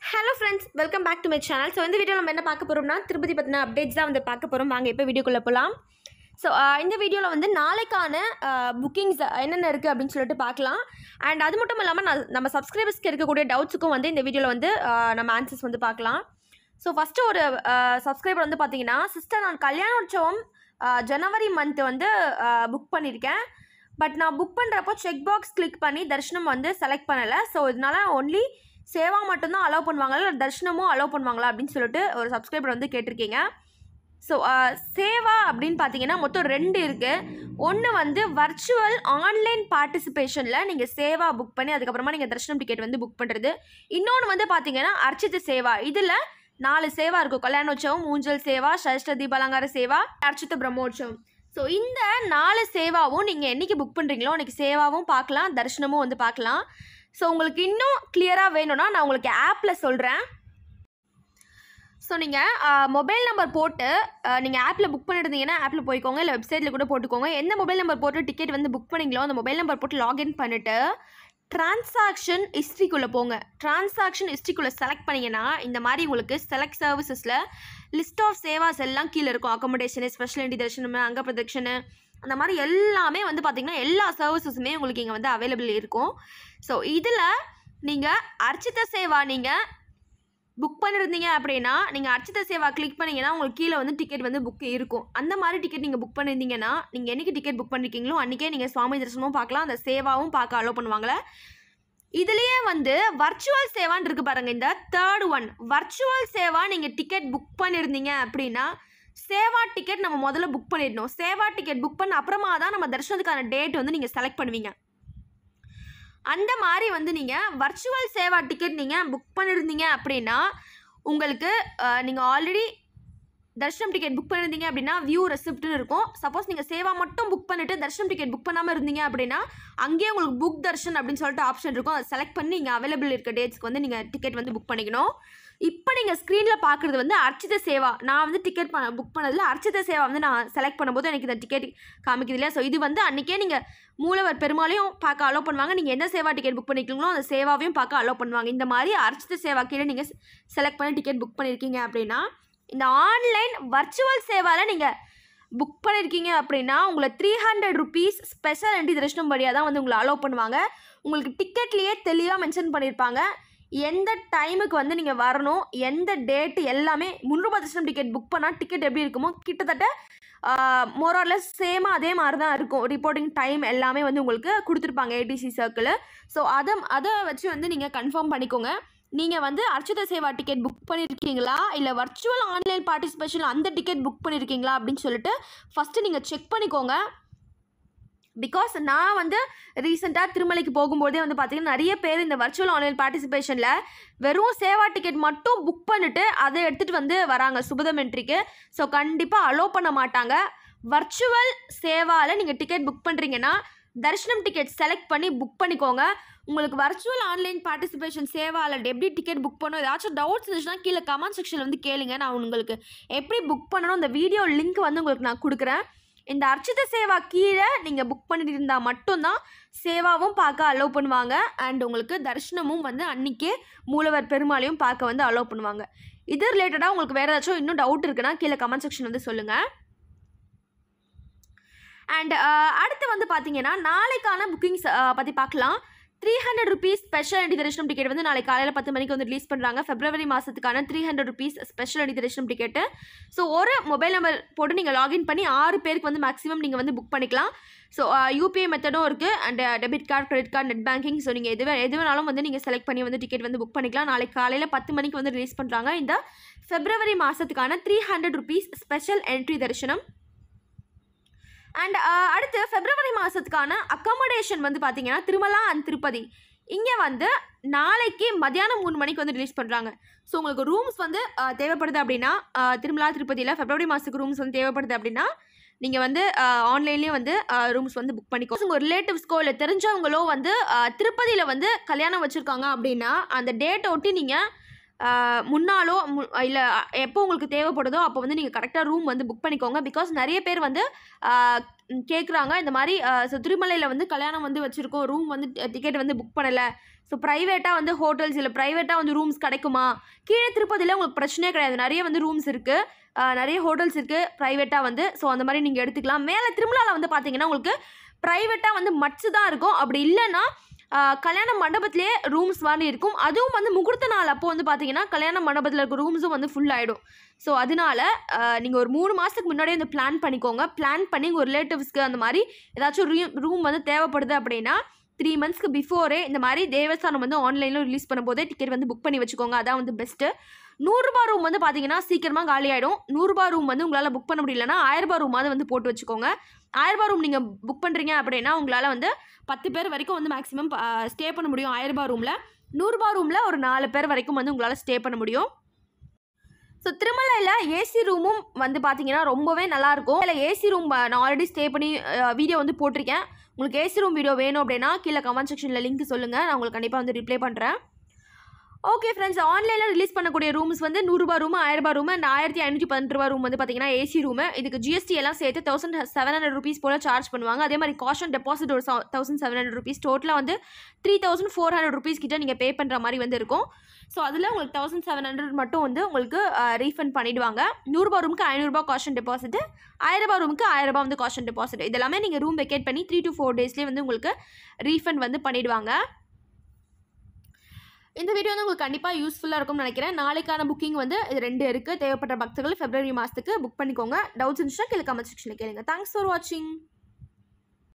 hello friends welcome back to my channel so இந்த video நம்ம என்ன பார்க்க போகிறோம்னா திருப்பதி பற்றின அப்டேட்ஸ் தான் வந்து பார்க்க போகிறோம் வாங்க இப்போ வீடியோக்குள்ளே போகலாம் ஸோ இந்த வீடியோவில் வந்து நாளைக்கான புக்கிங்ஸ் என்னென்ன இருக்குது அப்படின்னு சொல்லிட்டு பார்க்கலாம் அண்ட் அது மட்டும் இல்லாமல் நான் நம்ம சப்ஸ்கிரைபர்ஸ்க்கு இருக்கக்கூடிய டவுட்ஸுக்கும் வந்து இந்த வீடியோவில் வந்து ஆஹ் நம்ம ஆன்சர்ஸ் வந்து பார்க்கலாம் ஸோ ஃபஸ்ட்டு ஒரு சப்ஸ்கிரைபர் வந்து பார்த்தீங்கன்னா சிஸ்டர் நான் கல்யாணோற்சவம் ஆஹ் ஜனவரி மந்த் வந்து புக் பண்ணியிருக்கேன் பட் நான் புக் பண்ணுறப்போ செக் பாக்ஸ் கிளிக் பண்ணி தர்ஷனம் வந்து செலக்ட் பண்ணலை ஸோ இதனால ஒன்லி சேவா மட்டும்தான் அலோவ் பண்ணுவாங்களா இல்லை தர்ஷனமும் அலோவ் பண்ணுவாங்களா அப்படின்னு சொல்லிட்டு ஒரு சப்ஸ்கிரைபர் வந்து கேட்டிருக்கீங்க ஸோ சேவா அப்படின்னு பார்த்தீங்கன்னா மொத்தம் ரெண்டு இருக்குது ஒன்று வந்து வர்ச்சுவல் ஆன்லைன் பார்ட்டிசிபேஷனில் நீங்கள் சேவா புக் பண்ணி அதுக்கப்புறமா நீங்கள் தர்ஷனம் டிக்கெட் வந்து புக் பண்ணுறது இன்னொன்று வந்து பார்த்தீங்கன்னா அர்ச்சித சேவா இதில் நாலு சேவா இருக்கும் கல்யாணோற்சவம் ஊஞ்சல் சேவா சஷ்ட தீபாலங்கார சேவா அர்ச்சித பிரம்மோற்சவம் ஸோ இந்த நாலு சேவாவும் நீங்கள் என்னைக்கு புக் பண்ணுறீங்களோ அன்றைக்கி சேவாவும் பார்க்கலாம் தரிசனமும் வந்து பார்க்கலாம் ஸோ உங்களுக்கு இன்னும் கிளியராக வேணும்னா நான் உங்களுக்கு ஆப்பில் சொல்கிறேன் ஸோ நீங்கள் மொபைல் நம்பர் போட்டு நீங்கள் ஆப்பில் புக் பண்ணியிருந்தீங்கன்னா ஆப்பில் போய்க்கோங்க இல்லை வெப்சைட்டில் கூட போட்டுக்கோங்க எந்த மொபைல் நம்பர் போட்டு டிக்கெட் வந்து புக் பண்ணீங்களோ அந்த மொபைல் நம்பர் போட்டு லாகின் பண்ணிவிட்டு டிரான்சாக்ஷன் ஹிஸ்ட்ரிக்குள்ளே போங்க டிரான்சாக்ஷன் ஹிஸ்ட்ரிக்குள்ளே செலக்ட் பண்ணிங்கன்னா இந்த மாதிரி உங்களுக்கு செலக்ட் சர்வீசஸில் லிஸ்ட் ஆஃப் சேவாஸ் எல்லாம் கீழே இருக்கும் அக்காமடேஷனு ஸ்பெஷல் இண்டி தர்ஷனம் அங்க பிரதட்சணு அந்த மாதிரி எல்லாமே வந்து பார்த்திங்கன்னா எல்லா சர்வீசஸுமே உங்களுக்கு இங்கே வந்து அவைலபிள் இருக்கும் ஸோ இதில் நீங்கள் அர்ச்சித சேவா நீங்கள் புக் பண்ணியிருந்தீங்க அப்படின்னா நீங்கள் அர்ச்சித சேவா கிளிக் பண்ணீங்கன்னா உங்களுக்கு கீழே வந்து டிக்கெட் வந்து புக் இருக்கும் அந்த மாதிரி டிக்கெட் நீங்கள் புக் பண்ணியிருந்தீங்கன்னா நீங்கள் என்னைக்கு டிக்கெட் புக் பண்ணிருக்கீங்களோ அன்றைக்கே நீங்கள் சுவாமி தரிசனமும் பார்க்கலாம் அந்த சேவாவும் பார்க்க அலோவ் பண்ணுவாங்களே இதுலேயே வந்து வர்ச்சுவல் சேவான்னு இருக்கு பாருங்க இந்த தேர்ட் ஒன் வர்ச்சுவல் சேவா நீங்கள் டிக்கெட் புக் பண்ணியிருந்தீங்க அப்படின்னா சேவா டிக்கெட் நம்ம முதல்ல புக் பண்ணிடணும் சேவா டிக்கெட் புக் பண்ண அப்புறமா தான் நம்ம தரிசனத்துக்கான டேட் வந்து நீங்கள் செலக்ட் பண்ணுவீங்க அந்த மாதிரி வந்து நீங்கள் வர்ச்சுவல் சேவா டிக்கெட் நீங்கள் புக் பண்ணியிருந்தீங்க அப்படின்னா உங்களுக்கு நீங்கள் ஆல்ரெடி தர்ஷனம் டிக்கெட் புக் பண்ணியிருந்தீங்க அப்படின்னா வியூ ரெசிப்ட்னு இருக்கும் சப்போஸ் நீங்கள் சேவா மட்டும் புக் பண்ணிவிட்டு தர்ஷனம் டிக்கெட் புக் பண்ணாமல் இருந்தீங்க அப்படின்னா அங்கேயே உங்களுக்கு புக் தர்ஷன் அப்படின்னு சொல்லிட்டு ஆப்ஷன் இருக்கும் அதை செலக்ட் பண்ணி நீங்கள் அவைலபிள் இருக்க டேட்ஸ்க்கு வந்து நீங்கள் டிக்கெட் வந்து புக் பண்ணிக்கணும் இப்போ நீங்கள் ஸ்க்ரீனில் பார்க்குறது வந்து அர்ச்சித சேவா நான் வந்து டிக்கெட் பண்ண புக் பண்ணதில் அர்ச்சித சேவா வந்து நான் செலக்ட் பண்ணும்போது எனக்கு இந்த டிக்கெட் காமிக்குது இல்லையா ஸோ இது வந்து அன்றைக்கே நீங்கள் மூலவர் பெருமாளையும் பார்க்க அலோவ் பண்ணுவாங்க நீங்கள் எந்த சேவா டிக்கெட் புக் பண்ணிக்கிறீங்களோ அந்த சேவாவையும் பார்க்க அலோவ் பண்ணுவாங்க இந்த மாதிரி அர்ச்சித சேவா கீழே நீங்கள் செலக்ட் பண்ணி டிக்கெட் புக் பண்ணியிருக்கீங்க அப்படின்னா இந்த ஆன்லைன் வர்ச்சுவல் சேவாவில் நீங்கள் புக் பண்ணியிருக்கீங்க அப்படின்னா உங்களை three hundred rupees special entry தரிசனம் வழியாக தான் வந்து உங்களை அலோவ் பண்ணுவாங்க உங்களுக்கு டிக்கெட்லேயே தெளிவாக மென்ஷன் பண்ணியிருப்பாங்க எந்த டைமுக்கு வந்து நீங்கள் வரணும் எந்த டேட்டு எல்லாமே முந்நூறுபா தரிசனம் டிக்கெட் புக் பண்ணால் டிக்கெட் எப்படி இருக்குமோ கிட்டத்தட்ட மோரார்லெஸ் சேமாக அதே மாதிரி தான் இருக்கும் ரிப்போர்ட்டிங் டைம் எல்லாமே வந்து உங்களுக்கு கொடுத்துருப்பாங்க ஏடிசி சர்க்கிள் ஸோ அதை அதை வச்சு வந்து நீங்கள் கன்ஃபார்ம் பண்ணிக்கோங்க நீங்கள் வந்து அர்ச்சித சேவா டிக்கெட் புக் பண்ணியிருக்கீங்களா இல்லை வர்ச்சுவல் ஆன்லைன் பார்ட்டிசிபேஷன் அந்த டிக்கெட் புக் பண்ணியிருக்கீங்களா அப்படின்னு சொல்லிட்டு ஃபஸ்ட்டு நீங்கள் செக் பண்ணிக்கோங்க பிகாஸ் நான் வந்து ரீசெண்டாக திருமலைக்கு போகும்போதே வந்து பார்த்தீங்கன்னா நிறைய பேர் இந்த வர்ச்சுவல் ஆன்லைன் பார்ட்டிசிபேஷனில் வெறும் சேவா டிக்கெட் மட்டும் புக் பண்ணிவிட்டு அதை எடுத்துகிட்டு வந்து வராங்க சுபதம் என்ட்ரிக்கு ஸோ கண்டிப்பாக அலோவ் பண்ண மாட்டாங்க வர்ச்சுவல் சேவாவில் நீங்கள் டிக்கெட் புக் பண்ணுறீங்கன்னா தர்ஷனம் டிக்கெட் செலக்ட் பண்ணி புக் பண்ணிக்கோங்க உங்களுக்கு வர்ச்சுவல் ஆன்லைன் பார்ட்டிசிபேஷன் சேவாவில் எப்படி டிக்கெட் புக் பண்ணணும் ஏதாச்சும் டவுட்ஸ் இருந்துச்சுன்னா கீழே கமெண்ட் செக்ஷனில் வந்து கேளுங்க நான் உங்களுக்கு எப்படி புக் பண்ணணும் அந்த வீடியோ லிங்க் வந்து உங்களுக்கு நான் கொடுக்குறேன் இந்த அர்ச்சித சேவா கீழே நீங்கள் புக் பண்ணிட்டு இருந்தால் மட்டும்தான் சேவாவும் பார்க்க அலோவ் பண்ணுவாங்க அண்ட் உங்களுக்கு தரிசனமும் வந்து அன்றைக்கே மூலவர் பெருமாளையும் பார்க்க வந்து அலோவ் பண்ணுவாங்க இது ரிலேட்டடாக உங்களுக்கு வேறு ஏதாச்சும் இன்னும் டவுட் இருக்குன்னா கீழே கமெண்ட் செக்ஷன் வந்து சொல்லுங்கள் அண்ட் அடுத்து வந்து பார்த்தீங்கன்னா நாளைக்கான புக்கிங்ஸ் பற்றி பார்க்கலாம் த்ரீ ஹண்ட்ரட் ருபீஸ் ஸ்பெஷல் அடி தரிசனம் டிக்கெட் வந்து நாளை காலையில் பத்து மணிக்கு வந்து ரிலீஸ் பண்ணுறாங்க ஃபெப்ரவரி மாதத்துக்கான த்ரீ ஹண்ட்ரட் ருபீஸ் ஸ்பெஷல் அடி தரிசனம் டிக்கெட்டு ஸோ ஒரு மொபைல் நம்பர் போட்டு நீங்கள் லாகின் பண்ணி ஆறு பேருக்கு வந்து மேக்ஸிமம் நீங்கள் வந்து புக் பண்ணிக்கலாம் ஸோ யூபிஐ மெத்தடும் இருக்குது and debit card credit card net banking so நீங்கள் எது எது வேணாலும் வந்து நீங்கள் செலக்ட் பண்ணி வந்து டிக்கெட் வந்து புக் பண்ணிக்கலாம் நாளைக்கு காலையில் பத்து மணிக்கு வந்து ரிலீஸ் பண்ணுறாங்க இந்த ஃபெப்ரவரி மாதத்துக்கான three hundred rupees special entry தரிசனம் அண்ட் அடுத்து ஃபெப்ரவரி மாதத்துக்கான அக்காமடேஷன் வந்து பார்த்தீங்கன்னா திருமலா அண்ட் திருப்பதி இங்கே வந்து நாளைக்கு மத்தியானம் மூணு மணிக்கு வந்து ரிலீஸ் பண்ணுறாங்க ஸோ உங்களுக்கு ரூம்ஸ் வந்து தேவைப்படுது அப்படின்னா திருமலா திருப்பதியில் ஃபெப்ரவரி மாதத்துக்கு ரூம்ஸ் வந்து தேவைப்படுது அப்படின்னா நீங்கள் வந்து ஆன்லைன்லேயே வந்து ரூம்ஸ் வந்து புக் பண்ணிக்கோ உங்கள் ரிலேட்டிவ்ஸ்க்கோ இல்லை தெரிஞ்சவங்களோ வந்து திருப்பதியில் வந்து கல்யாணம் வச்சுருக்காங்க அப்படின்னா அந்த டேட்டை ஒட்டி நீங்கள் ஆஹ் முன்னாலோ இல்லை எப்போ உங்களுக்கு தேவைப்படுதோ அப்போ வந்து நீங்கள் கரெக்டாக ரூம் வந்து புக் பண்ணிக்கோங்க பிகாஸ் நிறைய பேர் வந்து கேட்குறாங்க இந்த மாதிரி ஸோ திருமலையில் வந்து கல்யாணம் வந்து வச்சுருக்கோம் ரூம் வந்து டிக்கெட் வந்து புக் பண்ணலை ஸோ ப்ரைவேட்டாக வந்து ஹோட்டல்ஸ் இல்லை ப்ரைவேட்டாக வந்து ரூம்ஸ் கிடைக்குமா கீழே திருப்பதியில் உங்களுக்கு பிரச்சனையே கிடையாது நிறைய வந்து ரூம்ஸ் இருக்குது நிறைய ஹோட்டல்ஸ் இருக்குது ப்ரைவேட்டாக வந்து ஸோ அந்த மாதிரி நீங்கள் எடுத்துக்கலாம் மேலே திருமலாவில் வந்து பார்த்தீங்கன்னா உங்களுக்கு ப்ரைவேட்டாக வந்து மட்ஸ் தான் இருக்கும் அப்படி இல்லைன்னா ஆஹ் கல்யாண மண்டபத்திலே ரூம்ஸ் மாதிரி இருக்கும் அதுவும் வந்து முகூர்த்த நாள் அப்போ வந்து பார்த்தீங்கன்னா கல்யாண மண்டபத்தில் இருக்க ரூம்ஸும் வந்து ஃபுல் ஆகிடும் ஸோ அதனால நீங்கள் ஒரு மூணு மாதத்துக்கு முன்னாடியே வந்து பிளான் பண்ணிக்கோங்க பிளான் பண்ணி உங்கள் ரிலேட்டிவ்ஸ்க்கு அந்த மாதிரி ஏதாச்சும் ரூம் ரூம் வந்து தேவைப்படுது அப்படின்னா த்ரீ மந்த்ஸ்க்கு பிஃபோரே இந்த மாதிரி தேவஸ்தானம் வந்து ஆன்லைனில் ரிலீஸ் பண்ணும்போதே டிக்கெட் வந்து புக் பண்ணி வச்சுக்கோங்க அதான் வந்து பெஸ்ட்டு நூறுரூபா ரூம் வந்து பார்த்தீங்கன்னா சீக்கிரமாக காலி ஆகிடும் நூறுரூபா ரூம் வந்து உங்களால் புக் பண்ண முடியலன்னா ஆயிரரூபா ரூமாவது வந்து போட்டு வச்சுக்கோங்க ஆயிரரூபா ரூம் நீங்கள் புக் பண்ணுறீங்க அப்படின்னா உங்களால் வந்து பத்து பேர் வரைக்கும் வந்து மேக்ஸிமம் ஸ்டே பண்ண முடியும் ஆயிரரூபா ரூமில் நூறுரூபா ரூமில் ஒரு நாலு பேர் வரைக்கும் வந்து உங்களால் ஸ்டே பண்ண முடியும் ஸோ திருமலையில் ஏசி ரூமும் வந்து பார்த்தீங்கன்னா ரொம்பவே நல்லாயிருக்கும் இல்லை ஏசி ரூம் நான் ஆல்ரெடி ஸ்டே பண்ணி வீடியோ வந்து போட்டிருக்கேன் உங்களுக்கு ஏசி ரூம் வீடியோ வேணும் அப்படின்னா கீழே கமெண்ட் செக்ஷனில் லிங்க் சொல்லுங்கள் நான் உங்களுக்கு கண்டிப்பாக வந்து ரிப்ளை பண்ணுறேன் ஓகே ஃப்ரெண்ட்ஸ் ஆன்லைனில் ரிலீஸ் பண்ணக்கூடிய ரூம்ஸ் வந்து நூறுரூபா ரூம் ஆயிரரூபா ரூம் அண்ட் ஆயிரத்தி ஐநூற்றி பதினெட்டு ரூபா ரூம் வந்து பார்த்தீங்கன்னா ஏசி ரூமு இதுக்கு ஜிஎஸ்டி எல்லாம் சேர்த்து தௌசண்ட் செவன் ஹண்ட்ரட் ருபீஸ் போல் சார்ஜ் பண்ணுவாங்க அதே மாதிரி காஷன் டெபாசிட் ஒரு தௌசண்ட் செவன் ஹண்ட்ரட் ருபீஸ் டோட்டலாக வந்து three thousand four hundred rupees கிட்ட நீங்கள் பே பண்ணுற மாதிரி வந்து இருக்கும் ஸோ அதில் உங்களுக்கு தௌசண்ட் செவன் ஹண்ட்ரட் மட்டும் வந்து உங்களுக்கு ரீஃபண்ட் பண்ணிவிடுவாங்க நூறுரூபா ரூமுக்கு ஐநூறுரூபா காஷன் டெபாசிட் ஆயிரரூபா ரூமுக்கு ஆயிரரூபா வந்து காஷன் டெபாசிட் இதெல்லாமே நீங்கள் ரூம் வெக்கேட் பண்ணி த்ரீ டு ஃபோர் டேஸ்லேயே வந்து உங்களுக்கு ரீஃபண்ட் வந்து பண்ணிவிடுவாங்க இந்த வீடியோ வந்து உங்களுக்கு கண்டிப்பாக யூஸ்ஃபுல்லாக இருக்கும்னு நினைக்கிறேன் நாளைக்கான புக்கிங் வந்து இது ரெண்டு இருக்குது தேவைப்பட்ட பக்தர்கள் ஃபெப்ரவரி மாதத்துக்கு புக் பண்ணிக்கோங்க டவுட்ஸ் இருந்துச்சுன்னா கீழே கமெண்ட் செக்ஷனில் கேளுங்க தேங்க்ஸ் ஃபார் வாட்சிங்